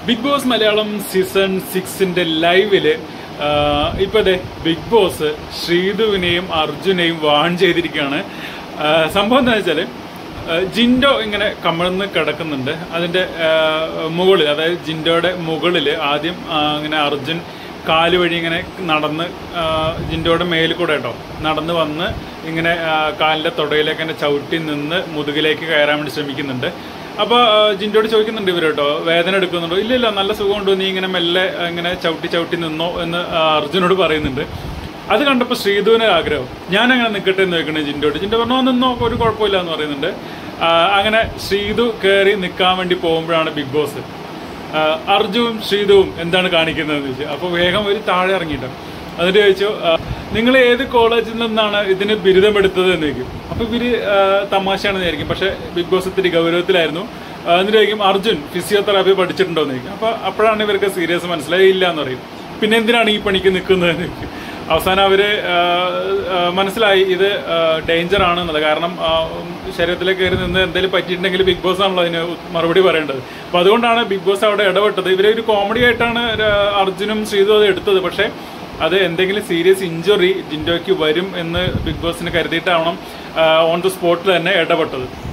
big Boss Malayalam season സിക്സിന്റെ ലൈവില് ഇപ്പൊ അതെ ബിഗ് ബോസ് ശ്രീധുവിനെയും അർജുനെയും വാൺ ചെയ്തിരിക്കുകയാണ് ആ, സംഭവം എന്താ വെച്ചാല് ആ, ജിൻഡോ ഇങ്ങനെ കമിഴ്ന്ന് കിടക്കുന്നുണ്ട് അതിന്റെ ആ, മുകളിൽ അതായത് ജിൻഡോയുടെ മുകളിൽ ആദ്യം ആ, ഇങ്ങനെ അർജുൻ കാല് വഴി ഇങ്ങനെ നടന്ന് ആ, ജിൻഡോയുടെ മേലിൽ കൂടെ കേട്ടോ നടന്ന് വന്ന് ഇങ്ങനെ ആ, കാലിന്റെ തൊടയിലേക്ക് ഇങ്ങനെ ചവിട്ടി നിന്ന് മുതുകിലേക്ക് കയറാൻ വേണ്ടി ശ്രമിക്കുന്നുണ്ട് അപ്പൊ ആ, ജിൻഡോട് ചോദിക്കുന്നുണ്ട് ഇവർ കേട്ടോ വേദന എടുക്കുന്നുണ്ടോ ഇല്ല ഇല്ല നല്ല സുഖമുണ്ടോ നീ ഇങ്ങനെ മെല്ലെ ആ, ഇങ്ങനെ ചവിട്ടി ചവിട്ടി നിന്നോ എന്ന് ആ, അർജുനോട് പറയുന്നുണ്ട് അത് കണ്ടപ്പോൾ ശ്രീധുവിന് ആഗ്രഹം ഞാൻ അങ്ങനെ നിൽക്കട്ടെ എന്ന് ചോദിക്കണേ ജിൻഡോട് ജിൻഡോ പറഞ്ഞോ നിന്നോ ഒരു കുഴപ്പമില്ല എന്ന് പറയുന്നുണ്ട് ആ, അങ്ങനെ ശ്രീധു കയറി നിൽക്കാൻ വേണ്ടി പോകുമ്പോഴാണ് ബിഗ് ബോസ് ആ, അർജുവും ശ്രീധുവും എന്താണ് കാണിക്കുന്നതെന്ന് ചോദിച്ചു അപ്പോൾ വേഗം ഒരു താഴെ ഇറങ്ങിയിട്ട് എന്നിട്ട് ചോദിച്ചു ആ, നിങ്ങൾ ഏത് കോളേജിൽ നിന്നാണ് ഇതിന് ബിരുദമെടുത്തത് എന്ന് ചോദിക്കും അപ്പൊ ഇവര് ആ, തമാശയാണെന്ന് വിചാരിക്കും പക്ഷെ ബിഗ് ബോസ് ഇത്തിരി ഗൗരവത്തിലായിരുന്നു ആ, എന്നിട്ട് ചോദിക്കും അർജുൻ ഫിസിയോതെറാപ്പി പഠിച്ചിട്ടുണ്ടോ എന്ന് ചോദിക്കും അപ്പൊ അപ്പോഴാണ് ഇവർക്ക് സീരിയസ് മനസ്സിലായി ഇല്ല എന്ന് പറയും പിന്നെ എന്തിനാണ് ഈ പണിക്ക് നിൽക്കുന്നത് എന്ന് ചോദിക്കും അവസാനം അവര് ആ, ആ, മനസ്സിലായി ഇത് ഡേഞ്ചർ ആണെന്നുള്ളത് കാരണം ആ, ഉം, ശരീരത്തിലേക്ക് കയറി നിന്ന് എന്തെങ്കിലും പറ്റിയിട്ടുണ്ടെങ്കിൽ ബിഗ് ബോസ് ആണല്ലോ അതിന് മറുപടി പറയേണ്ടത് അപ്പൊ അതുകൊണ്ടാണ് ബിഗ് ബോസ് അവിടെ ഇടപെട്ടത് ഇവരെ ഒരു കോമഡി ആയിട്ടാണ് ര- അർജുനും ശ്രീതു അത് എടുത്തത് പക്ഷെ അത് എന്തെങ്കിലും സീരിയസ് ഇഞ്ചുറി ജിൻഡോയ്ക്ക് വരും എന്ന് ബിഗ് ബോസിന് കരുതിയിട്ടാവണം ഓൺ ദ സ്പോട്ടിൽ തന്നെ ഇടപെട്ടത്